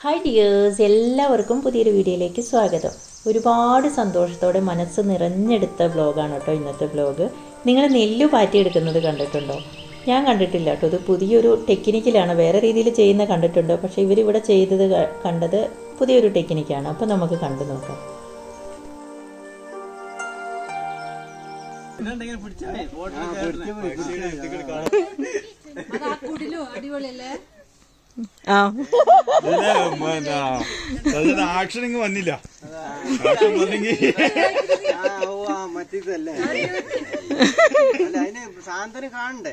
Hi dears എല്ലാവർക്കും പുതിയൊരു വീഡിയോയിലേക്ക് സ്വാഗതം ഒരുപാട് സന്തോഷത്തോടെ മനസ്സ് നിറഞ്ഞെടുത്ത വ്ലോഗാണ് കേട്ടോ ഇന്നത്തെ വ്ലോഗ് നിങ്ങൾ നെല്ല് പാറ്റിയെടുക്കുന്നത് കണ്ടിട്ടുണ്ടോ ഞാൻ കണ്ടിട്ടില്ല കേട്ടോ ഇത് പുതിയൊരു ടെക്നിക്കിലാണ് വേറെ രീതിയിൽ ചെയ്യുന്ന കണ്ടിട്ടുണ്ട് പക്ഷേ ഇവരിവിടെ ചെയ്തത് ക- കണ്ടത് പുതിയൊരു ടെക്നിക്കാണ് അപ്പോൾ നമുക്ക് കണ്ടു നോക്കാം ആ ആക്ഷനിങ് വന്നില്ല ആക്ഷൻ വന്നെങ്കിൽ ആ, ഓ, ആ, മറ്റേതല്ലേ അല്ല അതിന് സാന്ത്വനം കാണണ്ടേ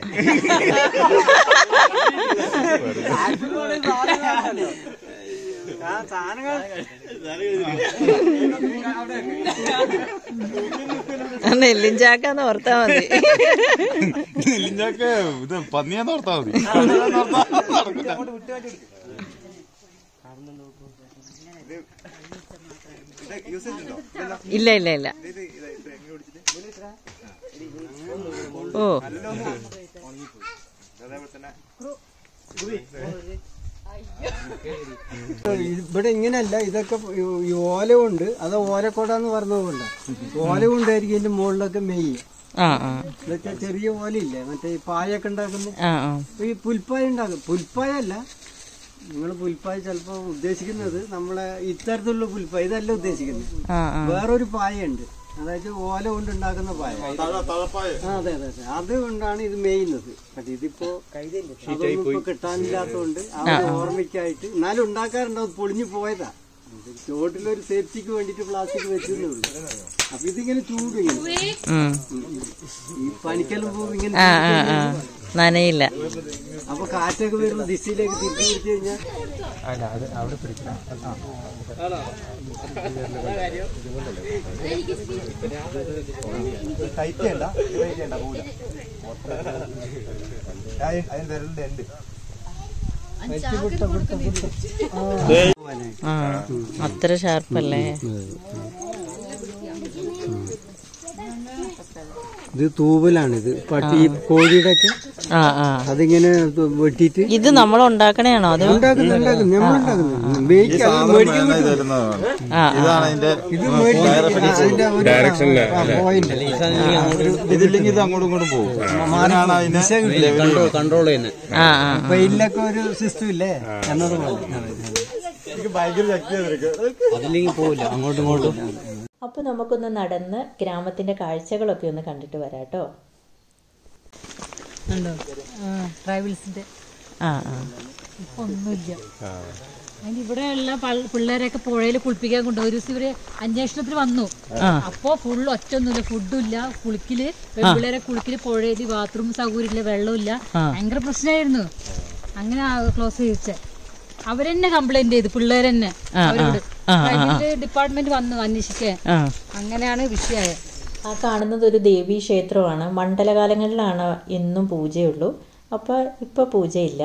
ആക്ഷൻ പോലെ സാധനം കാണണല്ലോ. ആ, സാധനം കാണ- നെല്ലും ചാക്കാന്ന് ഓർത്താ മതി നെല്ലിഞ്ചാക്ക് ഇത് പന്നിയാന്ന് ഓർത്താ മതി പന്നിയാന്ന് ഓർത്താ നടക്കില്ല. ഇല്ല ഇല്ല ഇല്ല ഓ ഇവിടെ ഇങ്ങനെയല്ല ഇതൊക്കെ ഈ- ഈ ഓല കൊണ്ട് അത് ഓലക്കൊടാന്ന് പറഞ്ഞതുകൊണ്ട് ഓല കൊണ്ടായിരിക്കും ഇതിന്റെ മുകളിലൊക്കെ മെയ്യ് ആ ആ ഇതൊക്കെ ചെറിയ ഓലയില്ലേ മറ്റേ ഈ പായൊക്കെ ഉണ്ടാക്കുന്ന ആ ആ ഈ പുൽപ്പായ ഉണ്ടാക്കും പുൽപ്പായ അല്ല നിങ്ങൾ പുൽപ്പായ ചിലപ്പോ ഉദ്ദേശിക്കുന്നത് നമ്മളെ ഇത്തരത്തിലുള്ള പുൽപ്പായ ഇതല്ല ഉദ്ദേശിക്കുന്നത് ആ ആ വേറൊരു പായുണ്ട് അതായത് ഓല കൊണ്ട് ഉണ്ടാക്കുന്ന പായ തഴ- തഴപ്പായ. ആ, അതെ അതെ അതെ അത് കൊണ്ടാണ് ഇത് മെയ്യുന്നത് പക്ഷെ ഇതിപ്പോ അതൊന്നും ഇപ്പൊ കിട്ടാനില്ലാത്തതുകൊണ്ട് അവരുടെ ഓർമ്മയ്ക്കായിട്ട് എന്നാലും ഉണ്ടാക്കാറുണ്ട് അത് പൊളിഞ്ഞു പോയതാ ചോട്ടിലൊരു സേഫ്റ്റിക്ക് വേണ്ടിട്ട് പ്ലാസ്റ്റിക് വെച്ചതേ ഉള്ളൂ അപ്പൊ ഇതിങ്ങനെ ചൂട് ഇങ്ങനെ ഉം. ഈ പനിക്കെല്ലാം പോകും ഇങ്ങനെ ആ ആ ആ നനയില്ല അപ്പൊ കാറ്റൊക്കെ വരുന്ന ദിശയിലേക്ക് തിരിച്ചു പിടിച്ചു കഴിഞ്ഞാൽ ടൈറ്റ് ചെയ്യണ്ട ഇത് ചെയ്യണ്ട പോവില്ല അതിന് അതിന് വിരലിന്റെ end. ആ അത്ര ഷാർപ്പല്ലേ ഇത് തൂവലാണിത് പട്ടി കോഴിയുടെ ഒക്കെ ആ ആ അതിങ്ങനെ വെട്ടിയിട്ട് ഇത് നമ്മൾ ഉണ്ടാക്കണേണോ അത് ഉണ്ടാക്കുന്നു ഉണ്ടാക്കുന്നു നമ്മൾ ഉണ്ടാക്കുന്നു മേടിക്കാൻ സാധനം മേടിക്കാൻ വേണം തരുന്നതാണ് ആ ഇതാണ് അതിന്റെ ഇത് മേടിക്കാൻ അതിന്റെ ഒരു പോയിന്റ് ഇതില്ലെങ്കിൽ ഇത് അങ്ങോട്ടും ഇങ്ങോട്ടും പോകും മാനാണ് അതിനെ കൺട്രോൾ ചെയ്യുന്നത് ആ ആ വെയിലൊക്കെ ഒരു സിസ്റ്റം ഇല്ലേ എന്നതുപോലെ ഭയങ്കര ശക്തി അതില്ലെങ്കിൽ പോവില്ല അങ്ങോട്ടും ഇങ്ങോട്ടും അപ്പോൾ നമുക്കൊന്ന് നടന്ന് ഗ്രാമത്തിന്റെ കാഴ്ചകളൊക്കെ ഒന്ന് കണ്ടിട്ട് വരാം കേട്ടോ ട്രൈബൽസിന്റെ ആ ആ ഇപ്പൊ ഒന്നുമില്ല അതിന് ഇവിടെയുള്ള പൾ- പിള്ളേരെയൊക്കെ പുഴയിൽ കുളിപ്പിക്കാൻ കൊണ്ടുപോയി ഒരു ദിവസം ഇവര് അന്വേഷണത്തിന് വന്നു അപ്പോ ഫുൾ ഒറ്റൊന്നുമില്ല ഫുഡും ഇല്ല കുളിക്കല് പിള്ളേരെ കുളിക്കല് പുഴയില് ബാത്റൂം സൗകര്യമില്ല വെള്ളമില്ല ഭയങ്കര പ്രശ്നമായിരുന്നു അങ്ങനെ ക്ലോസ് ചെയ്യിച്ചേ അവരെന്നെ കംപ്ലൈന്റ് ചെയ്തു പിള്ളേരെന്നെ അവരോട് കഴിഞ്ഞിട്ട് ഡിപ്പാർട്ട്മെന്റ് വന്നു അന്വേഷിക്കാൻ ആ അങ്ങനെയാണ് വിഷയമായത് ആ കാണുന്നത് ഒരു ദേവീ ക്ഷേത്രമാണ് മണ്ഡലകാലങ്ങളിലാണ് എന്നും പൂജയുള്ളൂ അപ്പോൾ ഇപ്പോൾ പൂജയില്ല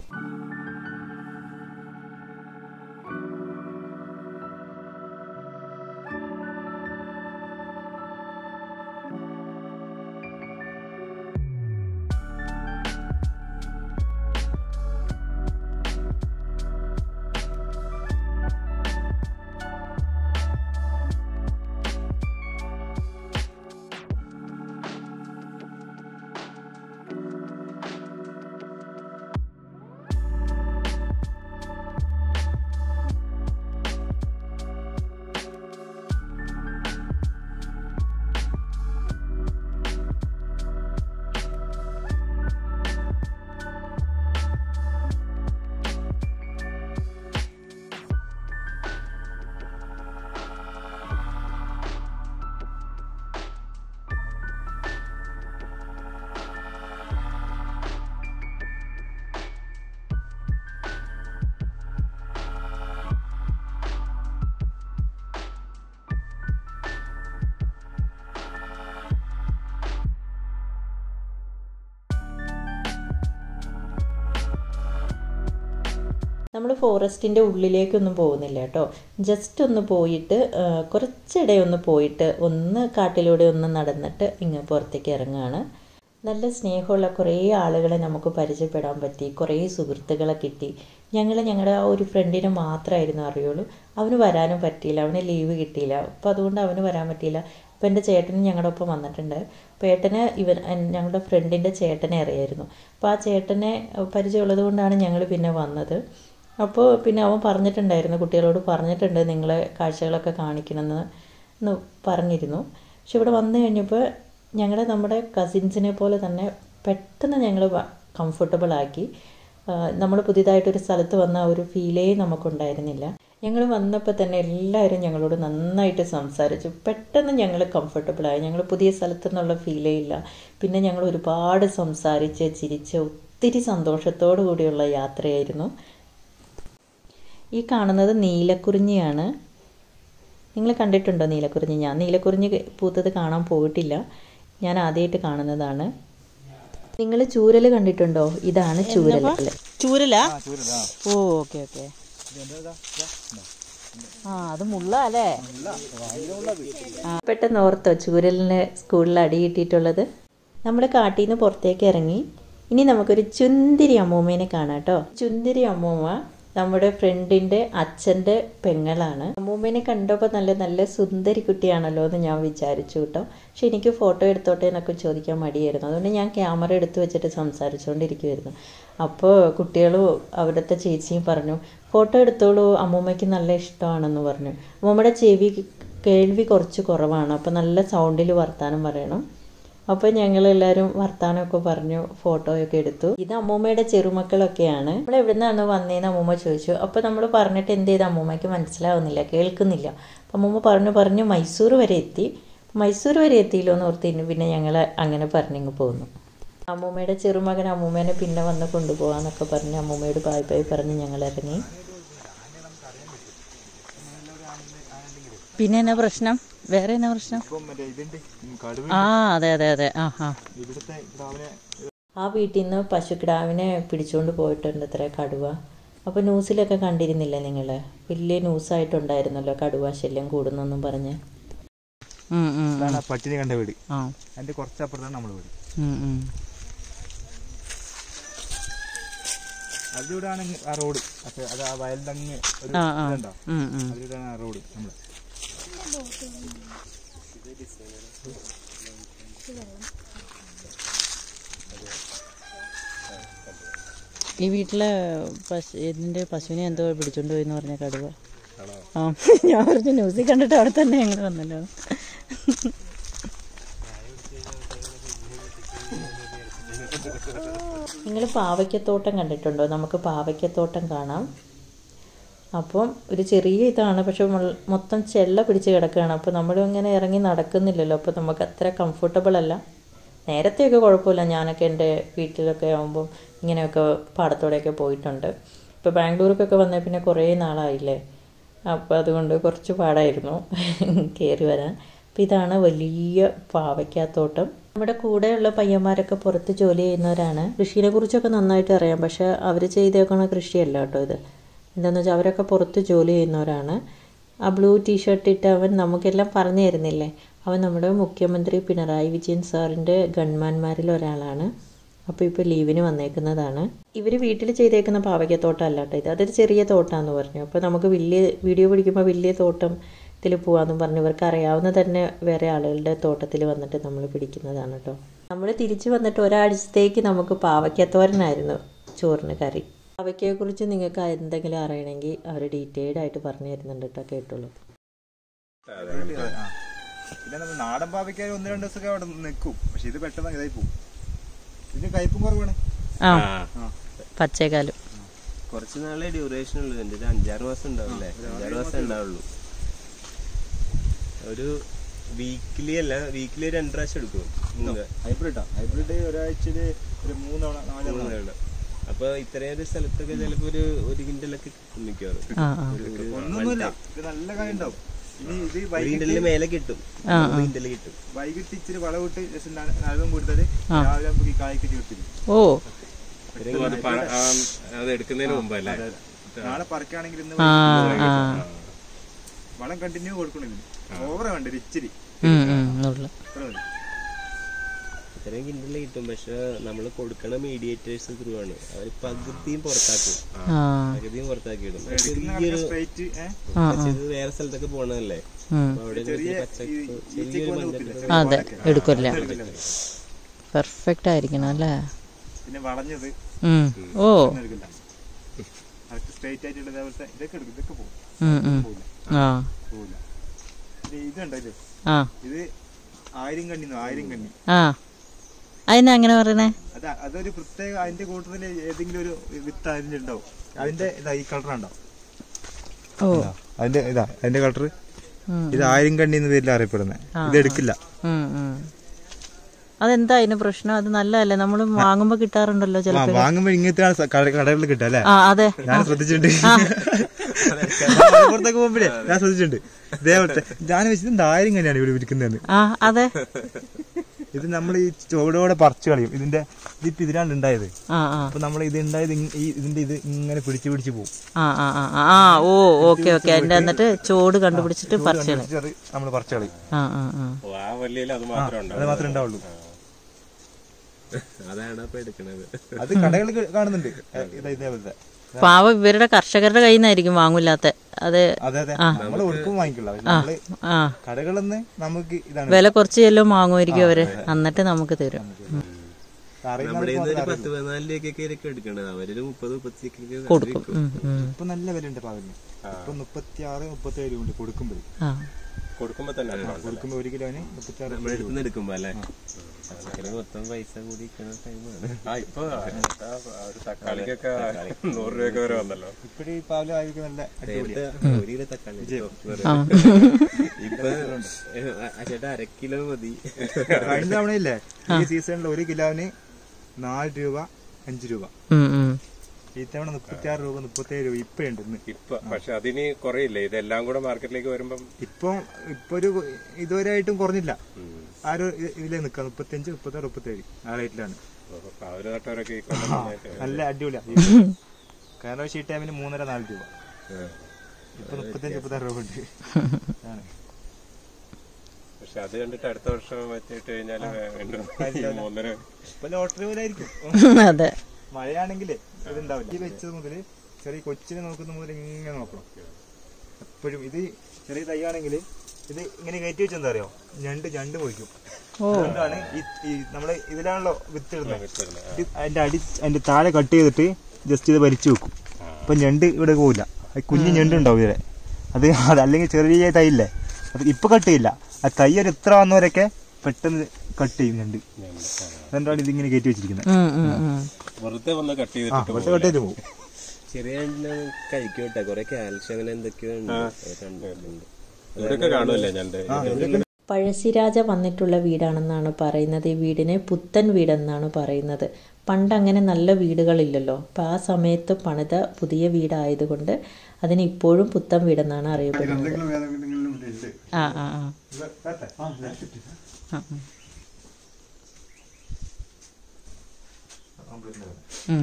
നമ്മൾ ഫോറസ്റ്റിൻ്റെ ഉള്ളിലേക്കൊന്നും പോകുന്നില്ല കേട്ടോ ജസ്റ്റ് ഒന്ന് പോയിട്ട് ആ, കുറച്ചിടെ ഒന്ന് പോയിട്ട് ഒന്ന് കാട്ടിലൂടെ ഒന്ന് നടന്നിട്ട് ഇങ്ങ് പുറത്തേക്ക് ഇറങ്ങുകയാണ് നല്ല സ്നേഹമുള്ള കുറേ ആളുകളെ നമുക്ക് പരിചയപ്പെടാൻ പറ്റി കുറേ സുഹൃത്തുക്കളെ കിട്ടി ഞങ്ങൾ ഞങ്ങളുടെ ആ ഒരു ഫ്രണ്ടിനെ മാത്രമായിരുന്നു അറിയുള്ളൂ അവന് വരാനും പറ്റിയില്ല അവന് ലീവ് കിട്ടിയില്ല അപ്പോൾ അതുകൊണ്ട് അവന് വരാൻ പറ്റിയില്ല അപ്പോൾ എൻ്റെ ചേട്ടനും ഞങ്ങളുടെ ഒപ്പം വന്നിട്ടുണ്ട് അപ്പോൾ ഏട്ടന് ഇവൻ എൻ- ഞങ്ങളുടെ ഫ്രണ്ടിൻ്റെ ചേട്ടനെ അറിയായിരുന്നു അപ്പോൾ ആ ചേട്ടനെ പരിചയമുള്ളത് കൊണ്ടാണ് ഞങ്ങൾ പിന്നെ വന്നത് അപ്പോൾ പിന്നെ അവൻ പറഞ്ഞിട്ടുണ്ടായിരുന്നു കുട്ടികളോട് പറഞ്ഞിട്ടുണ്ട് നിങ്ങളെ കാഴ്ചകളൊക്കെ കാണിക്കണമെന്ന് എന്ന് പറഞ്ഞിരുന്നു പക്ഷെ ഇവിടെ വന്നു കഴിഞ്ഞപ്പോൾ ഞങ്ങളെ നമ്മുടെ കസിൻസിനെ പോലെ തന്നെ പെട്ടെന്ന് ഞങ്ങൾ കംഫർട്ടബിൾ ആക്കി നമ്മൾ പുതിയതായിട്ടൊരു സ്ഥലത്ത് വന്ന ആ ഒരു ഫീലേ നമുക്കുണ്ടായിരുന്നില്ല ഞങ്ങൾ വന്നപ്പോൾ തന്നെ എല്ലാവരും ഞങ്ങളോട് നന്നായിട്ട് സംസാരിച്ചു പെട്ടെന്ന് ഞങ്ങൾ കംഫർട്ടബിളായി ഞങ്ങൾ പുതിയ സ്ഥലത്തു നിന്നുള്ള ഫീലേ ഇല്ല പിന്നെ ഞങ്ങൾ ഒരുപാട് സംസാരിച്ച് ചിരിച്ച് ഒത്തിരി സന്തോഷത്തോടു കൂടിയുള്ള യാത്രയായിരുന്നു ഈ കാണുന്നത് നീലക്കുറിഞ്ഞിയാണ് നിങ്ങൾ കണ്ടിട്ടുണ്ടോ നീലക്കുറിഞ്ഞി ഞാൻ നീലക്കുറിഞ്ഞി പൂത്തത് കാണാൻ പോയിട്ടില്ല ഞാൻ ആദ്യമായിട്ട് കാണുന്നതാണ് നിങ്ങൾ ചൂരൽ കണ്ടിട്ടുണ്ടോ ഇതാണ് ചൂരൽ ചൂരലാ ഓ ഓക്കെ ഓക്കെ ആ അത് മുള്ള അല്ലേ പെട്ടെന്ന് ഓർത്തോ ചൂരലിന് സ്കൂളിൽ അടി കിട്ടിയിട്ടുള്ളത് നമ്മൾ കാട്ടിൽ നിന്ന് പുറത്തേക്ക് ഇറങ്ങി ഇനി നമുക്കൊരു ചുന്തിരി അമ്മൂമ്മേനെ കാണാം കേട്ടോ ചുന്തിരി അമ്മൂമ്മ നമ്മുടെ ഫ്രണ്ടിൻ്റെ അച്ഛൻ്റെ പെങ്ങളാണ് അമ്മൂമ്മേനെ കണ്ടപ്പോൾ നല്ല നല്ല സുന്ദരി കുട്ടിയാണല്ലോ എന്ന് ഞാൻ വിചാരിച്ചു കേട്ടോ പക്ഷെ എനിക്ക് ഫോട്ടോ എടുത്തോട്ടെ എന്നൊക്കെ ചോദിക്കാൻ മടിയായിരുന്നു അതുകൊണ്ട് ഞാൻ ക്യാമറ എടുത്ത് വെച്ചിട്ട് സംസാരിച്ചുകൊണ്ടിരിക്കുമായിരുന്നു അപ്പോൾ കുട്ടികളും അവിടുത്തെ ചേച്ചിയും പറഞ്ഞു ഫോട്ടോ എടുത്തോളൂ അമ്മൂമ്മയ്ക്ക് നല്ല ഇഷ്ടമാണെന്ന് പറഞ്ഞു അമ്മൂമ്മയുടെ ചെവി കേൾവി കുറച്ച് കുറവാണ് അപ്പോൾ നല്ല സൗണ്ടിൽ വർത്താനം പറയണം അപ്പോൾ ഞങ്ങളെല്ലാവരും വർത്താനമൊക്കെ പറഞ്ഞു ഫോട്ടോയൊക്കെ എടുത്തു ഇത് അമ്മൂമ്മയുടെ ചെറുമക്കളൊക്കെയാണ് നമ്മൾ എവിടെ നിന്നാണ് വന്നതെന്ന് അമ്മൂമ്മ ചോദിച്ചു അപ്പോൾ നമ്മൾ പറഞ്ഞിട്ട് എന്ത് ചെയ്ത് അമ്മൂമ്മയ്ക്ക് മനസ്സിലാവുന്നില്ല കേൾക്കുന്നില്ല അപ്പം അമ്മൂമ്മ പറഞ്ഞു പറഞ്ഞു മൈസൂർ വരെ എത്തി മൈസൂർ വരെ എത്തിയില്ലോ എന്ന് ഓർത്തിരുന്നു പിന്നെ ഞങ്ങൾ അങ്ങനെ പറഞ്ഞിങ്ങ് പോന്നു അമ്മൂമ്മയുടെ ചെറുമകൻ അമ്മൂമ്മേനെ പിന്നെ വന്ന് കൊണ്ടുപോകാന്നൊക്കെ പറഞ്ഞ് അമ്മൂമ്മയോട് ബായ് ബായ് പറഞ്ഞ് ഞങ്ങൾ ഇറങ്ങി പിന്നെ എന്നാ പ്രശ്നം വേറെ എന്നാ പ്രശ്നം മറ്റേ ഇതുണ്ട് കടുവ ആ അതെ അതെ അതെ ആ ആ ഇവിടുത്തെ കിടാവിനെ ആ വീട്ടിൽ നിന്ന് പശുക്കിടാവിനെ പിടിച്ചുകൊണ്ട് പോയിട്ടുണ്ട് ഇത്ര കടുവ അപ്പോൾ ന്യൂസിലൊക്കെ കണ്ടിരുന്നില്ലേ നിങ്ങൾ വലിയ ന്യൂസായിട്ടുണ്ടായിരുന്നല്ലോ കടുവ ശല്യം കൂടുന്നെന്നും പറഞ്ഞ് ഉം, ഉം, ഇതാണ് ആ പട്ടിനെ കണ്ട വീട് ആ അതിന്റെ കുറച്ച് അപ്പുറത്താണ് നമ്മുടെ വീട് ഉം, ഉം. അതിലൂടെയാണ് ആ റോഡ് അപ്പൊ അത് ആ വയലിന്റെ അങ്ങ് ഒരു ആ ആ ഇതുണ്ടോ ഉം, ഉം. അതിലൂടെയാണ് ആ റോഡ് നമ്മള് ഈ വീട്ടിലെ പശു ഇതിന്റെ പശുവിനെ എന്തോ പിടിച്ചോണ്ട് പോയി എന്ന് പറഞ്ഞ കടുവ ആ ഞാൻ പറഞ്ഞു ന്യൂസിൽ കണ്ടിട്ട് അവിടെ തന്നെ ഞങ്ങൾ വന്നല്ലോ നിങ്ങൾ പാവയ്ക്കത്തോട്ടം കണ്ടിട്ടുണ്ടോ നമുക്ക് പാവയ്ക്കത്തോട്ടം കാണാം അപ്പം ഒരു ചെറിയ ഇതാണ് പക്ഷെ മുൾ- മൊത്തം ചെള്ള പിടിച്ച് കിടക്കുകയാണ് അപ്പോൾ നമ്മൾ ഇങ്ങനെ ഇറങ്ങി നടക്കുന്നില്ലല്ലോ അപ്പോൾ നമുക്ക് അത്ര കംഫർട്ടബിൾ അല്ല നേരത്തെയൊക്കെ കുഴപ്പമില്ല ഞാനൊക്കെ എൻ്റെ വീട്ടിലൊക്കെ ആകുമ്പം ഇങ്ങനെയൊക്കെ പാടത്തോടെയൊക്കെ പോയിട്ടുണ്ട് ഇപ്പോൾ ബാംഗ്ലൂർക്കൊക്കെ വന്നേ പിന്നെ കുറേ നാളായില്ലേ അപ്പോൾ അതുകൊണ്ട് കുറച്ച് പാടായിരുന്നു കയറി വരാൻ അപ്പോൾ ഇതാണ് വലിയ പാവയ്ക്കാത്തോട്ടം നമ്മുടെ കൂടെയുള്ള പയ്യന്മാരൊക്കെ പുറത്ത് ജോലി ചെയ്യുന്നവരാണ് കൃഷിയെ കുറിച്ചൊക്കെ നന്നായിട്ട് അറിയാം പക്ഷെ അവർ ചെയ്തേക്കണ കൃഷിയല്ല കേട്ടോ ഇത് എന്താണെന്ന് വെച്ചാൽ അവരൊക്കെ പുറത്ത് ജോലി ചെയ്യുന്നവരാണ് ആ ബ്ലൂ ടീഷർട്ട് ഇട്ട് അവൻ നമുക്കെല്ലാം പറഞ്ഞു തരുന്നില്ലേ അവൻ നമ്മുടെ മുഖ്യമന്ത്രി പിണറായി വിജയൻ സാറിൻ്റെ ഗൺമാന്മാരിൽ ഒരാളാണ് അപ്പോൾ ഇപ്പോൾ ലീവിന് വന്നേക്കുന്നതാണ് ഇവർ വീട്ടിൽ ചെയ്തേക്കുന്ന പാവയ്ക്കത്തോട്ടം അല്ല കേട്ടോ ഇത് അതൊരു ചെറിയ തോട്ടമാണെന്ന് പറഞ്ഞു അപ്പോൾ നമുക്ക് വലിയ വീഡിയോ പിടിക്കുമ്പോൾ വലിയ തോട്ടത്തിൽ പോകാമെന്നും പറഞ്ഞു ഇവർക്ക് അറിയാവുന്ന തന്നെ വേറെ ആളുകളുടെ തോട്ടത്തിൽ വന്നിട്ട് നമ്മൾ പിടിക്കുന്നതാണ് കേട്ടോ നമ്മൾ തിരിച്ചു വന്നിട്ട് ഒരാഴ്ചത്തേക്ക് നമുക്ക് പാവയ്ക്കത്തോരനായിരുന്നു ചോറിന് കറി പാവയ്ക്കയെക്കുറിച്ച് നിങ്ങൾക്ക് എന്തെങ്കിലും അറിയണമെങ്കിൽ അവർ ഡീറ്റെയിൽഡ് ആയിട്ട് പറഞ്ഞു തരുന്നുണ്ട് കേട്ടോ കേട്ടോളൂ പിന്നെ നമ്മൾ നാടൻ പാവയ്ക്കാർ ഒന്ന് രണ്ട് ദിവസമൊക്കെ അവിടെ നിൽക്കും പക്ഷെ ഇത് പെട്ടെന്ന് ഇതായി പോകും ഇതിന് കയ്പും കുറവാണ് ആ പച്ചേക്കാലും കുറച്ച് നാളെ ഡ്യൂറേഷൻ ഉള്ളൂ എൻ്റെ ഒരു അഞ്ചാറ് മാസം ഉണ്ടാവില്ലേ അഞ്ചാറ് മാസം ഉണ്ടാവുള്ളൂ ഒരു വീക്കിലി അല്ല വീക്കിലി ഒരു രണ്ട് പ്രാവശ്യം എടുക്കും മൂന്ന് ഹൈബ്രിഡാ ഹൈബ്രിഡ് ഒരാഴ്ചയില് ഒരു മൂന്നവണ നാലെണ്ണ മൂന്ന് തവണ. അപ്പൊ ഇത്രയും ഒരു സ്ഥലത്തൊക്കെ ചിലപ്പോ ഒരു ഒരു കിൻഡലൊക്കെ കിട്ടും മിക്കവാറും ആ ആ ഒരു- ഒരു ഒന്നൊന്നുമില്ല ഇത് നല്ല കാര്യം ഉണ്ടാവും ഇനി ഇത് ഒരു വൈകിട്ട് കിൻഡലിന് മേലെ കിട്ടും ആ, മൂന്ന് കിൻഡല് കിട്ടും വൈകിട്ട് ഇച്ചിരി വളവിട്ട് ജസ്റ്റ് നനവും കൊടുത്താല് രാവിലെ ആകുമ്പോ ഈ കായ്ക്ക് ചേർത്തില്ല ഓ അത് എടുക്കുന്നതിന് മുമ്പല്ലേ നാളെ പറിക്കുകയാണെങ്കിൽ ഇന്ന് ആ ആ വളം കണ്ടിന്യൂ കൊടുക്കണം ഇതിന് ഓവറ വേണ്ട ഒരു ഇച്ചിരി ഉം, ഉം, ഉള്ളു. ഇത്ര മതി ഇത്രയും കിൻഡല് കിട്ടും പക്ഷെ നമ്മൾ കൊടുക്കണ മീഡിയേറ്റേഴ്സ് ത്രൂ ആണ് അവർ പകുതിയും പുറത്താക്കും ആ പകുതിയും പുറത്താക്കിയിടും സ്ട്രൈറ്റ് പക്ഷെ ഇത് വേറെ സ്ഥലത്തൊക്കെ പോണതല്ലേ ഉം. അപ്പൊ അവിടെ പച്ചപ്പ് ചെറിയൊരു മഞ്ഞ അതെ എടുക്കില്ല പെർഫെക്റ്റ് ആയിരിക്കണം അല്ലേ പിന്നെ വളഞ്ഞത് ഉം. ഓ ഒന്നും എടുക്കില്ല കറക്റ്റ് സ്ട്രൈറ്റ് ആയിട്ടുള്ള ഇതേപോലത്തെ ഇതൊക്കെ എടുക്കും ഇതൊക്കെ പോകും ഉം, ഉം. പോകില്ല ആ പോകില്ല പിന്നെ ഇത് ഉണ്ടല്ലോ ആ ഇത് ആയിരം കണ്ണി ആയിരം കണ്ണി ആ അതിനെ അങ്ങനെ പറയണേ അത് അതൊരു പ്രത്യേക അതിന്റെ കൂട്ടത്തിൽ ഏതെങ്കിലും ഒരു വിത്ത് അതിന്റെ ഉണ്ടാവും അതിന്റെ ഇതാ ഈ കളർ ഉണ്ടാവും ഓ അതിന്റെ ഇതാ അതിന്റെ കളർ ഉം. ഇത് ആയിരം കണ്ണി എന്ന പേരിൽ അറിയപ്പെടുന്നത് ഇത് എടുക്കില്ല ഉം, ഉം. അതെന്താ അതിന് പ്രശ്നം അത് നല്ലതല്ലേ നമ്മൾ വാങ്ങുമ്പോ കിട്ടാറുണ്ടല്ലോ ആ ചിലപ്പോ വാങ്ങുമ്പോ ഇങ്ങനത്തെ കടകളിൽ കിട്ടും അല്ലേ ആ അതെ ഞാൻ ശ്രദ്ധിച്ചിട്ടുണ്ട് പുറത്തൊക്കെ പോകുമ്പോഴേ ഞാൻ ശ്രദ്ധിച്ചിട്ടുണ്ട് ഇതേപോലത്തെ ഞാൻ വെച്ചത് ആയിരം കണ്ണിയാണ് ഇവിടെ വിൽക്കുന്നതെന്ന് ആ അതെ ഇത് നമ്മൾ ഈ ചുവടോടെ പറിച്ചു കളയും ഇതിന്റെ ഇതിപ്പോ ഇതിലാണ് ഉണ്ടായത് ആ ആ അപ്പൊ നമ്മൾ ഇത് ഉണ്ടായത് ഇങ്- ഈ ഇതിന്റെ ഇത് ഇങ്ങനെ പിടിച്ച് പിടിച്ച് പോകും ആ ആ ആ ആ, ആ ഓ ഓക്കെ ഓക്കെ അതിന്റെ എന്നിട്ട് ചോട് കണ്ടുപിടിച്ചിട്ട് പറിച്ചത് നമ്മൾ പറിച്ചു കളയും ആ ആ ആ ആ വള്ളിയിൽ അത് മാത്രം അത് മാത്രമേ ഉണ്ടാവുള്ളൂ അതാണ് അപ്പൊ എടുക്കണത് അത് കടകളിൽ കാണുന്നുണ്ട് ഇതാ ഇതേപോലത്തെ പാവം ഇവരുടെ കർഷകരുടെ കയ്യിൽ നിന്നായിരിക്കും വാങ്ങൂലാത്ത അത് അതെ അതെ നമ്മൾ ഒടുക്കും വാങ്ങിക്കില്ല പക്ഷെ നമ്മള് ആ കടകളിൽ നിന്ന് നമുക്ക് ഇതാണ് വില കുറച്ച് ചെല്ലും വാങ്ങുമായിരിക്കും അവര് എന്നിട്ട് നമുക്ക് തരും ഉം. നമ്മുടെ കയ്യിൽ നിന്ന് ഒരു പത്ത് പതിനാല് രൂപയ്ക്കൊക്കെ ആയിരിക്കും എടുക്കണത് അവരൊരു മുപ്പത് മുപ്പത്തിയൊക്കെ കൊടുക്കും ഉം, ഉം. ഇപ്പൊ നല്ല വില ഉണ്ട് പാവലിന് ഇപ്പൊ മുപ്പത്തി ആറ് മുപ്പത്തി ഏഴ് ഉണ്ട് കൊടുക്കുമ്പോൾ ആ കൊടുക്കുമ്പോ തന്നെ കൊടുക്കുമ്പോ ഒരു കിലോന് മുപ്പത്തി ആറ് നമ്മുടെ അടുത്ത് നിന്ന് എടുക്കുമ്പോ അല്ലേ പച്ചക്കറി മൊത്തം പൈസ കൂടി ഇരിക്കണ ടൈമാണ് ആ ഇപ്പൊ ഒരു തക്കാളിക്കൊക്കെ നൂറ് രൂപയൊക്കെ വരെ വന്നല്ലോ ഇപ്പഴ് ഈ പാവല് ആയിരിക്കും നല്ല അടിപൊളിയാ. നേരത്തെ ഒരു കിലോ തക്കാളി ആ. ഇപ്പൊ ഏഹ്, ആ ചേട്ടാ അര കിലോ മതി കഴിഞ്ഞ തവണയില്ലേ ഈ സീസണിൽ ഒരു കിലോന് നാല് രൂപ അഞ്ച് രൂപ ഉം, ഉം. ഈ തവണ മുപ്പത്തി ആറ് രൂപ മുപ്പത്തി ഏഴ് രൂപ ഇപ്പഴുണ്ട് ഇന്ന് ഇപ്പൊ പക്ഷെ അതിന് കുറയില്ല ഇതെല്ലാം കൂടെ മാർക്കറ്റിലേക്ക് വരുമ്പം ഇപ്പൊ ഇപ്പൊ ഒരു ഇതുവരെയായിട്ടും കുറഞ്ഞില്ല ആ ഒരു ഇ- ഇതിലേ നിക്കാം മുപ്പത്തിയഞ്ച് മുപ്പത്തി ആറ് മുപ്പത്തി ഏഴ് ആ റേറ്റിലാണ് അവര് നട്ടവരൊക്കെ ഈ കൊല്ലം നന്നായിട്ട് നല്ല അടിപൊളിയാ കാരണം പക്ഷേ ഈ ടൈമിൽ മൂന്നര നാല് രൂപ ഇപ്പൊ മുപ്പത്തിയഞ്ച് മുപ്പത്തി ആറ് രൂപ ഉണ്ട് ആണ്. പക്ഷെ അത് കണ്ടിട്ട് അടുത്ത വർഷം വെച്ചിട്ട് കഴിഞ്ഞാല് വീണ്ടും ഈ മൂന്നര ഇപ്പൊ ലോട്ടറി പോലെ ആയിരിക്കും അതെ മഴയാണെങ്കിലേ ഇതുണ്ടാവില്ല ഈ വെച്ചത് മുതല് ചെറിയ കൊച്ചിനെ നോക്കുന്ന മുതൽ ഇങ്ങനെ നോക്കണം എപ്പോഴും ഇത് ചെറിയ തൈയാണെങ്കിൽ ഇത് ഇങ്ങനെ കയറ്റി വെച്ചെന്താ അറിയോ ഞണ്ട് ഞണ്ട് പൊയ്ക്കും അതുകൊണ്ടാണ് ഈ ഈ നമ്മള് ഇതിലാണല്ലോ വിത്ത് ഇടുന്നത് ഇത് അതിന്റെ അടി അതിന്റെ താഴെ കട്ട് ചെയ്തിട്ട് ജസ്റ്റ് ഇത് വലിച്ചു വെക്കും അപ്പൊ ഞണ്ട് ഇവിടെ പോവില്ല അത് കുഞ്ഞു ഞണ്ട് ഉണ്ടാവും ഇതിലെ അത് അത് അല്ലെങ്കിൽ ചെറിയ തൈയില്ലേ അത് ഇപ്പൊ കട്ട് ചെയ്യില്ല ആ തൈ ഒരു ഇത്ര വന്നവരൊക്കെ പെട്ടെന്ന് കട്ട് ചെയ്യും ഞണ്ട് അതുകൊണ്ടാണ് ഇതിങ്ങനെ കയറ്റി വെച്ചിരിക്കുന്നത് ഉം, ഉം, ഉം. വെറുതെ വന്ന് കട്ട് ആ ചെയ്തിട്ട് വെറുതെ കട്ട് ചെയ്ത് പോകും ചെറിയ എണ്ണ കഴിക്കും കേട്ടോ കൊറേ കാൽഷ്യം അങ്ങനെ എന്തൊക്കെയോ ഉണ്ട് അത് കണ്ടിട്ടുണ്ട് ഇവിടെയൊക്കെ കാണുമല്ലേ ഞണ്ട് പഴശ്ശിരാജ വന്നിട്ടുള്ള വീടാണെന്നാണ് പറയുന്നത് ഈ വീടിനെ പുത്തൻ വീടെന്നാണ് പറയുന്നത് പണ്ട് അങ്ങനെ നല്ല വീടുകളില്ലല്ലോ അപ്പം ആ സമയത്ത് പണിത പുതിയ വീടായതുകൊണ്ട് അതിന് ഇപ്പോഴും പുത്തൻ വീടെന്നാണ് അറിയപ്പെടുന്നത് ആ ആ ആ ആ, ഉം. ഉം.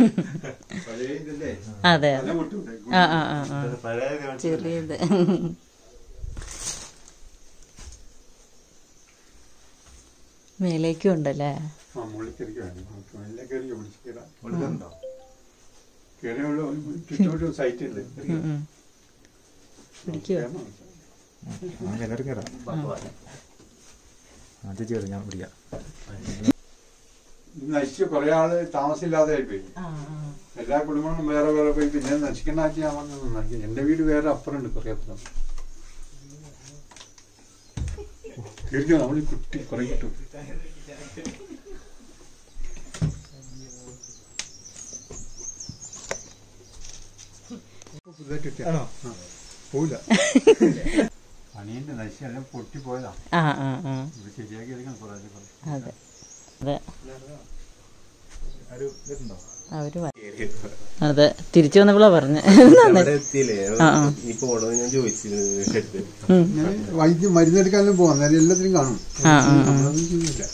അതെ അതെ ആ ആ ആ ആ ചെറിയത് മേലേക്കും ഉണ്ടല്ലേ സൈറ്റ് ഉണ്ട് ഉം, ഉം. പിടിക്കുവോ എല്ലാവരും കയറാം അത് ചേർന്ന് ഞാൻ പിടിക്കാം നശിച്ച് കുറെ ആള് താമസമില്ലാതെ പോയി എല്ലാ കുടുംബങ്ങളും വേറെ വേറെ പോയി പിന്നെ നശിക്കണ്ടാക്കി ഞാൻ വന്ന് നന്നാക്കി എന്റെ വീട് വേറെ അപ്പുറമുണ്ട് കുറെ അപ്പുറം തീർച്ചയായും നമ്മൾ കുട്ടി കുറെ കിട്ടും ആണോ പോവില്ല പണീന്റെ നശിച്ചെല്ലാം പൊട്ടിപ്പോയതാ ആ ആ ആ ഇത് ശരിയാക്കി എടുക്കണം കുറേ കുറേ അതെ അതെ ഒരു ഇതുണ്ടോ അവര് വ- അതെ തിരിച്ചു വന്നപ്പോഴാ പറഞ്ഞ അവിടെ എത്തിയില്ലേ ഈ പോണോ ഞാൻ ചോദിച്ചിരുന്നു ഞാൻ വൈദ്യം മരുന്നെടുക്കാനും പോവാം അന്നേരം എല്ലാത്തിനും കാണും ആ ആ നമ്മളൊന്നും ചെയ്യില്ല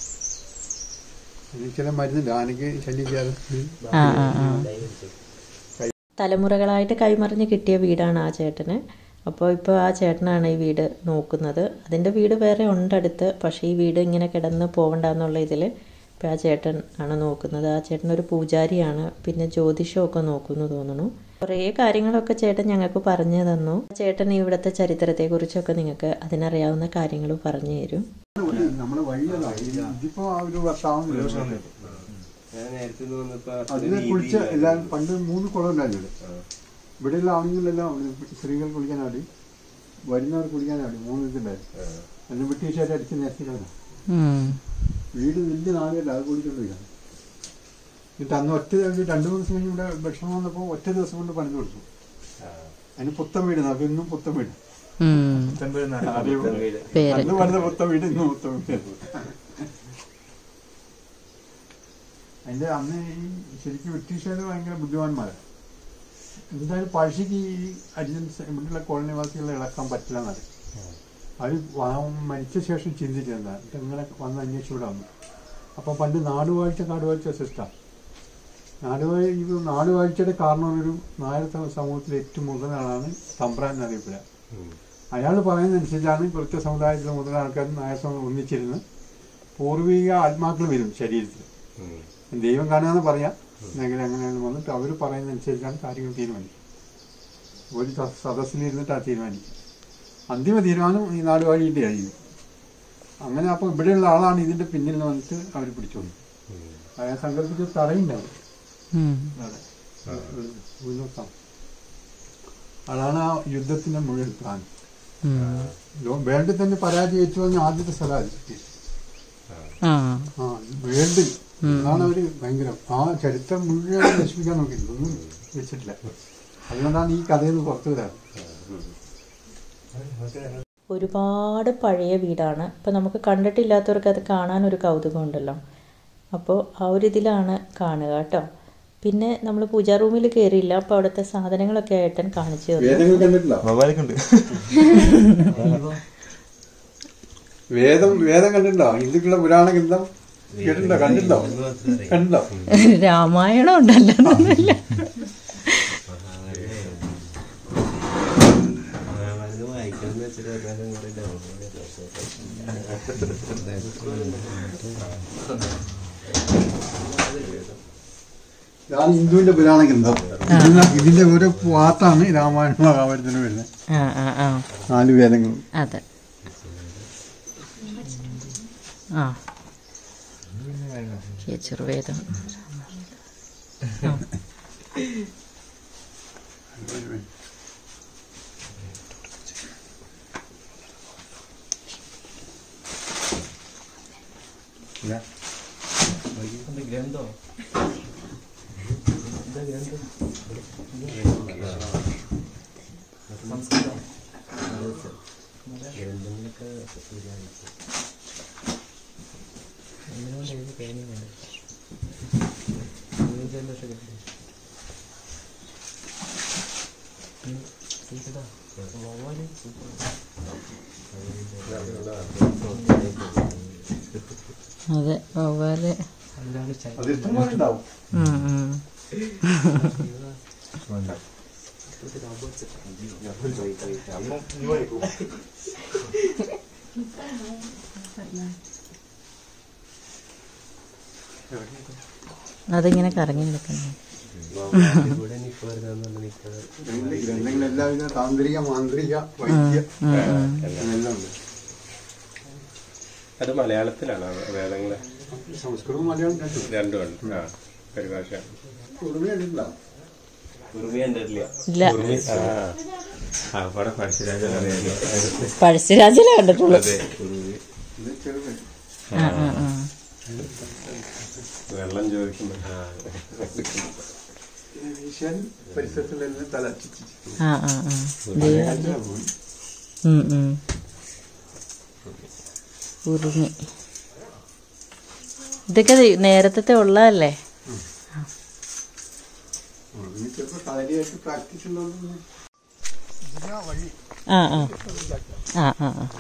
അതിന് ചില മരുന്നുണ്ട് ആനയ്ക്ക് ശല്യം ചെയ്യാതെ ആ ആ ആ തലമുറകളായിട്ട് കൈമറിഞ്ഞ് കിട്ടിയ വീടാണ് ആ ചേട്ടന് അപ്പോൾ ഇപ്പോൾ ആ ചേട്ടനാണ് ഈ വീട് നോക്കുന്നത് അതിൻ്റെ വീട് വേറെ ഉണ്ട് അടുത്ത് പക്ഷേ ഈ വീട് ഇങ്ങനെ കിടന്ന് പോകണ്ടെന്നുള്ള ഇതിൽ ഇപ്പോൾ ആ ചേട്ടൻ ആണ് നോക്കുന്നത് ആ ചേട്ടൻ ഒരു പൂജാരിയാണ് പിന്നെ ജ്യോതിഷമൊക്കെ നോക്കുന്നു തോന്നുന്നു കുറേ കാര്യങ്ങളൊക്കെ ചേട്ടൻ ഞങ്ങൾക്ക് പറഞ്ഞു തന്നു ചേട്ടൻ ഇവിടുത്തെ ചരിത്രത്തെക്കുറിച്ചൊക്കെ നിങ്ങൾക്ക് അതിനറിയാവുന്ന കാര്യങ്ങൾ പറഞ്ഞു തരും നമ്മളെ വഴിയല്ല ഇതിപ്പോ ആ ഒരു വർഷമാവുന്നില്ല ഞാൻ നേരത്തെ വന്നപ്പോ അതിനെ കുളിച്ച് എല്ലാവരും പണ്ട് മൂന്ന് കുളം ഉണ്ടായിരുന്നു ഇവിടെ ഇവിടെയുള്ള ആണുങ്ങളെല്ലാം സ്ത്രീകൾ കുളിക്കാനാടി വരുന്നവർ കുളിക്കാനാടി മൂന്ന് ഇതുണ്ടായിരുന്നു അന്ന് ബ്രിട്ടീഷുകാരെ അടിച്ച് നേരത്തിലാണ് വീട് വലിയ നാളുകല്ല അത് കുളിച്ചോണ്ടിരിക്കണം എന്നിട്ട് അന്ന് ഒറ്റ ദിവസം രണ്ടു മൂന്ന് ദിവസം കഴിഞ്ഞ് ഇവിടെ ഭക്ഷണം വന്നപ്പോൾ ഒറ്റ ദിവസം കൊണ്ട് പണിത് കൊടുത്തു അതിന് പുത്തൻ വീട് നമുക്ക് ഇന്നും പുത്തൻ വീട് പേര് അന്ന് പണിത പുത്തൻ വീട് ഇന്ന് പുത്തൻ വീട് അതിന്റെ അന്ന് ഈ ശരിക്കും ബ്രിട്ടീഷുകാർ ഭയങ്കര ബുദ്ധിമാന്മാരാണ് എന്തായാലും പഴശ്ശിക്ക് ഈ അരിജൻസ് ഇവിടെയുള്ള കോളനിവാസികളെ ഇളക്കാൻ പറ്റില്ല എന്നാണ് അവർ മരിച്ച ശേഷം ചിന്തിച്ചിരുന്ന ഇങ്ങനെ വന്ന് അന്വേഷിച്ച് ഇവിടെ വന്നു അപ്പം പണ്ട് നാടുവാഴ്ച കാടുവാഴ്ച സിസ്റ്റം നാടുവാഴ ഇത് നാടുവാഴ്ചയുടെ കാരണം ഒരു നായർ സ- സമൂഹത്തിലെ ഏറ്റവും മുതൽ ആളാണ് തമ്പ്രാൻ എന്നറിയപ്പെടുക അയാൾ പറയുന്നതനുസരിച്ചാണ് കുറച്ച് സമുദായത്തിലെ മുതൽ ആൾക്കാർ നായർ സമൂഹം ഒന്നിച്ചിരുന്ന് പൂർവിക ആത്മാക്കൾ വരും ശരീരത്തിൽ ദൈവം കാണുകയെന്ന് പറയാം എങ്ങനെ അങ്ങനെയാണ് വന്നിട്ട് അവർ പറയുന്നതനുസരിച്ചാണ് കാര്യങ്ങൾ തീരുമാനിക്കുക ഒരു സ- സദസ്സിലിരുന്നിട്ടാണ് തീരുമാനിക്കുക അന്തിമ തീരുമാനം ഈ നാടുവാഴിയുടെ ആയിരിക്കും അങ്ങനെ അപ്പോൾ ഇവിടെയുള്ള ആളാണ് ഇതിന്റെ പിന്നിൽ നിന്ന് വന്നിട്ട് അവർ പിടിച്ചോളൂ അയാൾ സങ്കല്പിച്ച തറയുണ്ടാവും അവിടെ. ഉൾനോക്കാം. അതാണ് ആ യുദ്ധത്തിന്റെ മുഴുവൻ പ്ലാൻ വേൾഡിൽ തന്നെ പരാജയിച്ചു പറഞ്ഞ ആദ്യത്തെ സ്ഥലമാണ് ആ ആ വേൾഡിൽ അതാണ് അവര് ഭയങ്കര ആ ചരിത്രം മുഴുവൻ നശിപ്പിക്കാൻ നോക്കിയിട്ടുണ്ട് ഒന്നും വെച്ചിട്ടില്ല അതുകൊണ്ടാണ് ഈ കഥയിൽ നിന്ന് പുറത്തു വരാറ് ഒരുപാട് പഴയ വീടാണ് ഇപ്പോൾ നമുക്ക് കണ്ടിട്ടില്ലാത്തവർക്ക് അത് കാണാൻ ഒരു കൗതുകം ഉണ്ടല്ലോ അപ്പോൾ ആ ഒരു ഇതിലാണ് കാണുക കേട്ടോ പിന്നെ നമ്മൾ പൂജാ റൂമിൽ കയറിയില്ല അപ്പോൾ അവിടുത്തെ സാധനങ്ങളൊക്കെ ഏട്ടൻ കാണിച്ചു തന്നു വേദങ്ങൾ കണ്ടിട്ടില്ല മൊബൈലൊക്കെ ഉണ്ട് വേദം വേദം കണ്ടിട്ടുണ്ടോ ഹിന്ദുക്കളുടെ പുരാണ ഗ്രന്ഥം കേട്ടിട്ടുണ്ടോ കണ്ടിട്ടുണ്ടോ കണ്ടിട്ടുണ്ടോ രാമായണം ഉണ്ടല്ലോ വായിക്കണം വെച്ചിട്ട് പറഞ്ഞാലും കുറെ ഡൗൺലോഡ് ഇതാണ് ഹിന്ദുവിന്റെ പുരാണ ഗ്രന്ഥം ഇതിന്റെ- ഇതിന്റെ ഓരോ പാട്ടാണ് രാമായണ മഹാഭാരതത്തിന് വരുന്നത് ആ ആ ആ നാല് വേദങ്ങളും അതെ ആ യജുർവേദം ഗ്രന്ഥോ അതെ വവ്വാല് അത് ഇഷ്ടംപോലെ ഉണ്ടാവും ഉം, ഉം. അതിങ്ങനെ കറങ്ങി നിൽക്കുന്നു ഇവിടെ നിപ്പ വരുന്ന നിപ്പ ഗ്രന്ഥങ്ങൾ എല്ലാവിധ താന്ത്രിക മാന്ത്രിക വൈദ്യ എല്ലാം ഉണ്ട് അത് മലയാളത്തിലാണ് വേദങ്ങള് സംസ്കൃതം മലയാളം രണ്ടും രണ്ടും ഉണ്ട് ആ പരിഭാഷ ഉറുമി കണ്ടിട്ടില്ല ഉറുമി കണ്ടിട്ടില്ല ഇല്ല ആ ആ, അവിടെ പഴശ്ശിരാജൻ അറിയാലോ പഴശ്ശിരാജിലെ കണ്ടിട്ടുള്ളൂ അതെ ഇത് ചെറുത് ആ ആ ആ വെള്ളം ചോദിക്കുന്നു ആ പിന്നെ ഈശ്വരൻ പരിസരത്തുള്ള തല ചിച്ചി ആ ആ ആ ദൈവം ഉം, ഉം. ഉറുമി ഇതൊക്കെ ദി- നേരത്തെ ഉള്ളതല്ലേ ഉറുമി ചിലപ്പോൾ കാര്യമായിട്ട് പ്രാക്ടീസ് ഉള്ളതുകൊണ്ട് ഇതിനാ വഴി ആ ആ ആ ആ ആ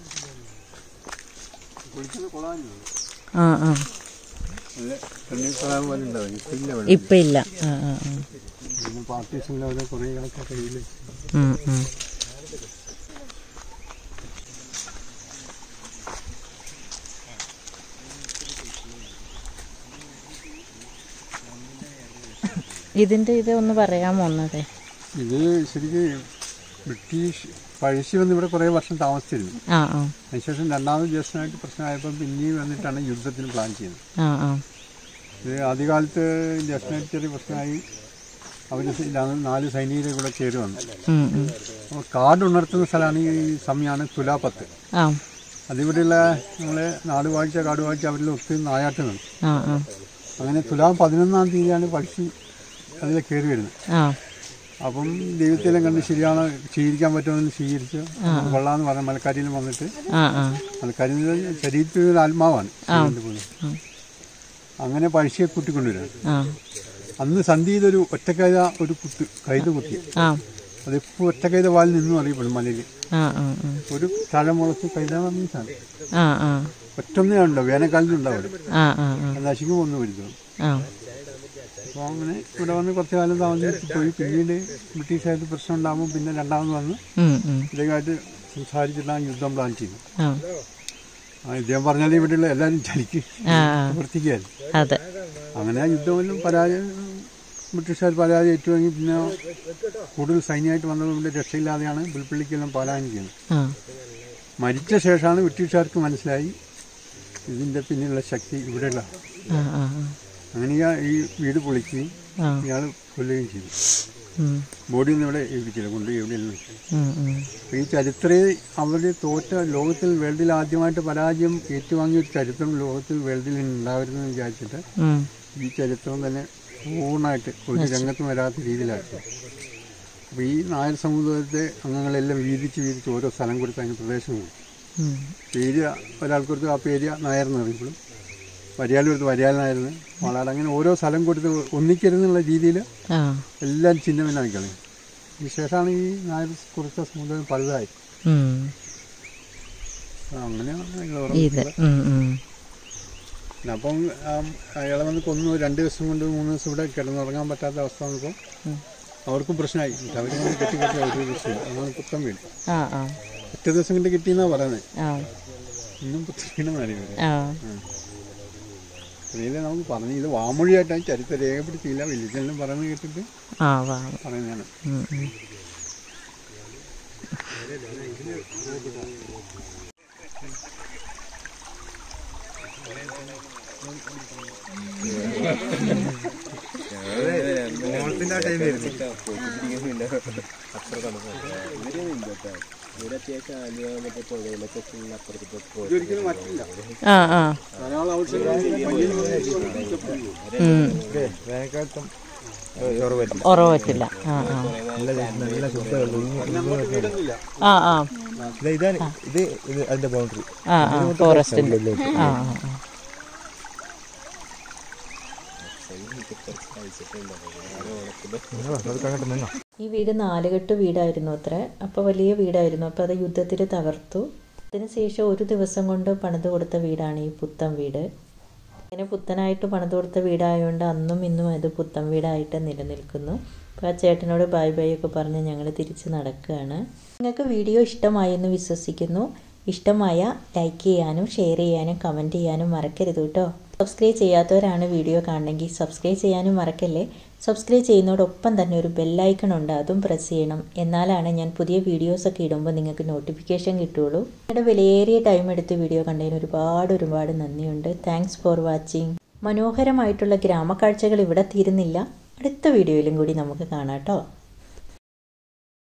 കുളിച്ചത് കൊള്ളാഞ്ഞു ആ ആ അത് തണ്ണീർ കൊള്ളാൻ പോലെ ഉണ്ടാവും ഇപ്പം ഇല്ല വെള്ളം ഇപ്പൊ ഇല്ല ആ ആ ആ പിന്നെ പാർട്ടീഷനിൽ അവിടെ കുറേ കണക്കൊക്കെ കയ്യിൽ ഉം, ഉം. ഇതിന്റെ ഇത് ഒന്ന് പറയാമോ ഒന്നതെ ഇത് ശരിക്കും ബ്രിട്ടീഷ് പഴശ്ശി വന്ന് ഇവിടെ കുറേ വർഷം താമസിച്ചിരുന്നു ആ ആ അതിനുശേഷം രണ്ടാമത് ജ്യേഷ്ഠനായിട്ട് പ്രശ്നമായപ്പോൾ പിന്നെയും വന്നിട്ടാണ് യുദ്ധത്തിന് പ്ലാൻ ചെയ്യുന്നത് ആ ആ ഇത് ആദ്യകാലത്ത് ജ്യേഷ്ഠനായിട്ട് ചെറിയ പ്രശ്നമായി അവർ നാല് സൈനികരെ കൂടെ കയറി വന്നു ഉം, ഉം. അപ്പോൾ കാട് ഉണർത്തുന്ന സ്ഥലമാണ് ഈ സമയമാണ് തുലാപ്പത്ത് ആ അതിവിടെയുള്ള നമ്മളെ നാടുവാഴ്ച കാടുവാഴ്ച അവരിൽ ഒത്തിരി നായാട്ടുന്നുണ്ട് ആ ആ അങ്ങനെ തുലാം പതിനൊന്നാം തീയതിയാണ് പക്ഷി അതിൽ കയറി വരുന്നത് ആ അപ്പം ദൈവത്തെല്ലാം കണ്ട് ശരിയാണ് സ്വീകരിക്കാൻ പറ്റുമെന്ന് സ്വീകരിച്ച് കൊള്ളാന്ന് പറഞ്ഞ മലക്കാരിയിൽ വന്നിട്ട് ആ ആ മലക്കാരിൽ ശരീരത്തിൽ ഒരു ആത്മാവാണ് ശിവന്റെ പോലെ. അങ്ങനെ പഴശ്ശിയെ കൂട്ടിക്കൊണ്ടുവരാണ് ആ അന്ന് സന്ധി ചെയ്തൊരു ഒറ്റക്കൈത ഒരു കുത്ത് കൈത കുത്തി ആ അതിപ്പോൾ ഒറ്റക്കൈത വാലിൽ നിന്നും അറിയപ്പെടും മലയിൽ ആ ആ ആ ഒരു തഴ മുളച്ച് കൈത പറഞ്ഞ സാധനം ആ ആ ഒറ്റൊന്നേ ഉണ്ടോ വേനൽക്കാലത്ത് ഉണ്ടാവും ആ ആ ആ അത് നശിക്കുമ്പോൾ ഒന്ന് വരുത്തും ആ അപ്പോൾ അങ്ങനെ ഇവിടെ വന്ന് കുറച്ച് കാലം താമസിച്ച് പോയി പിന്നീട് ബ്രിട്ടീഷുകാർക്ക് പ്രശ്നം ഉണ്ടാകുമ്പോൾ പിന്നെ രണ്ടാമത് വന്ന് ഉം, ഉം. ഇദ്ദേഹമായിട്ട് സംസാരിച്ചിട്ടാണ് യുദ്ധം പ്ലാൻ ചെയ്യുന്നത് ആ ആ ഇദ്ദേഹം പറഞ്ഞാൽ ഇവിടെയുള്ള എല്ലാവരും ചലിക്ക് ആ ആ പ്രവർത്തിക്കുകയായിരുന്നു അതെ അങ്ങനെ ആ യുദ്ധമെല്ലാം പരാജയം ബ്രിട്ടീഷുകാർ പരാജയം ഏറ്റുവാങ്ങി പിന്നെ കൂടുതൽ സൈന്യമായിട്ട് വന്നതുകൊണ്ട് രക്ഷയില്ലാതെയാണ് പുൽപ്പള്ളിക്കെല്ലാം പലായനം ചെയ്യുന്നത് ആ മരിച്ച ശേഷമാണ് ബ്രിട്ടീഷുകാർക്ക് മനസ്സിലായി ഇതിൻ്റെ പിന്നിലുള്ള ശക്തി ഇവിടെയുള്ള ആ ആ ആ. അങ്ങനെ ഇയാൾ ഈ വീട് പൊളിക്കുകയും ആ ഇയാൾ കൊല്ലുകയും ചെയ്തു ഉം, ബോഡി ഒന്നും ഇവിടെ ഏൽപ്പിച്ചില്ല കൊണ്ട് എവിടെയെല്ലാം വെച്ചു ഉം, ഉം. അപ്പോൾ ഈ ചരിത്രേ അവർ തോറ്റ ലോകത്തിൽ വേൾഡിൽ ആദ്യമായിട്ട് പരാജയം ഏറ്റുവാങ്ങിയ ഒരു ചരിത്രം ലോകത്തിൽ വേൾഡിൽ ഉണ്ടാവരുതെന്ന് വിചാരിച്ചിട്ട് ഉം. ഈ ചരിത്രം തന്നെ പൂർണ്ണമായിട്ട് ഒരു രംഗത്തും വരാത്ത രീതിയിലാക്കി അപ്പോൾ ഈ നായർ സമുദായത്തെ അംഗങ്ങളെല്ലാം വീതിച്ച് വീതിച്ച് ഓരോ സ്ഥലം കൊടുത്ത് അതിന് പ്രദേശം കൊടുത്തു ഉം. പേര് ഒരാൾക്ക് കൊടുത്ത് ആ പേര് നായർ എന്ന് അറിയപ്പെടും വരിയാൽ കൊടുത്ത് വരിയാൽ നായർന്ന് വളാട് അങ്ങനെ ഓരോ സ്ഥലം കൊടുത്ത് ഒന്നിക്കരുന്നുള്ള രീതിയിൽ ആ എല്ലാം ചിഹ്നമെന്നാണ് കളി ഈ ശേഷമാണ് ഈ നായർ കുറിച്ച സമുദായം പലതായി ഉം. അങ്ങനെയാണ് ഇത് ഉം, ഉം. അപ്പം അയാളെ വന്ന് കൊന്നു രണ്ട് ദിവസം കൊണ്ട് മൂന്ന് ദിവസം ഇവിടെ കിടന്നുറങ്ങാൻ പറ്റാത്ത അവസ്ഥ വന്നപ്പോൾ അവർക്കും പ്രശ്നമായി അവരിങ്ങനെ കെട്ടി കെട്ടി ഒരു ദിവസം അതാണ് പുത്തം വീട് ആ ആ ഒറ്റ ദിവസം കൊണ്ട് കിട്ടിയെന്നാ പറയുന്നത് ആ ഇന്നും പുത്തം വീടെന്നാണ് ഇവര് ആ ഇതിൽ നമുക്ക് പറഞ്ഞു ഇത് വാമൊഴിയായിട്ടാണ് ചരിത്രം രേഖപ്പെടുത്തിയില്ല വലിയതെല്ലാം പറയുന്നത് കേട്ടിട്ട് ആ വാ പറയുന്നതാണ് ഉം, ഉം. ഓണത്തിന്റെ ആ ടൈം വരുന്നു ഇതൊരിക്കലും മറ്റില്ല ആ ആ ധാരാളം ഔഷധം ഉം. വേനൽക്കാലത്തും ചോറ് പറ്റില്ല ഉറവ് പറ്റില്ല ആ ആ നല്ല നല്ല ശുദ്ധമുള്ളൂ ആ ആ ഇതാണ് ഇത് ഇത് അതിന്റെ ബൗണ്ടറി ആ ആ ഫോറസ്റ്റിന്റെ ആ ആ ആ. അതൊക്കെ അങ്ങോട്ട് നിന്നോ ഈ വീട് നാലുകെട്ട് വീടായിരുന്നു അത്ര അപ്പോൾ വലിയ വീടായിരുന്നു അപ്പോൾ അത് യുദ്ധത്തിൽ തകർത്തു അതിനുശേഷം ഒരു ദിവസം കൊണ്ട് പണിത് കൊടുത്ത വീടാണ് ഈ പുത്തൻ വീട് ഇങ്ങനെ പുത്തനായിട്ട് പണിത് കൊടുത്ത വീടായതുകൊണ്ട് അന്നും ഇന്നും അത് പുത്തൻ വീടായിട്ട് നിലനിൽക്കുന്നു അപ്പോൾ ആ ചേട്ടനോട് ബൈ ബൈ ഒക്കെ പറഞ്ഞ് ഞങ്ങൾ തിരിച്ച് നടക്കുകയാണ് നിങ്ങൾക്ക് വീഡിയോ ഇഷ്ടമായെന്ന് വിശ്വസിക്കുന്നു ഇഷ്ടമായ ലൈക്ക് ചെയ്യാനും ഷെയർ ചെയ്യാനും കമൻറ്റ് ചെയ്യാനും മറക്കരുത് കേട്ടോ സബ്സ്ക്രൈബ് ചെയ്യാത്തവരാണ് വീഡിയോ കാണണമെങ്കിൽ സബ്സ്ക്രൈബ് ചെയ്യാനും മറക്കല്ലേ സബ്സ്ക്രൈബ് ചെയ്യുന്നതോടൊപ്പം തന്നെ ഒരു ബെല്ലൈക്കൺ ഉണ്ട് അതും പ്രസ് ചെയ്യണം എന്നാലാണ് ഞാൻ പുതിയ വീഡിയോസൊക്കെ ഇടുമ്പോൾ നിങ്ങൾക്ക് നോട്ടിഫിക്കേഷൻ കിട്ടുള്ളൂ നിങ്ങളുടെ വിലയേറിയ ടൈം എടുത്ത് വീഡിയോ കണ്ടതിന് ഒരുപാട് ഒരുപാട് നന്ദിയുണ്ട് താങ്ക്സ് ഫോർ വാച്ചിങ് മനോഹരമായിട്ടുള്ള ഗ്രാമക്കാഴ്ചകൾ ഇവിടെ തീരുന്നില്ല അടുത്ത വീഡിയോയിലും കൂടി നമുക്ക് കാണാം കേട്ടോ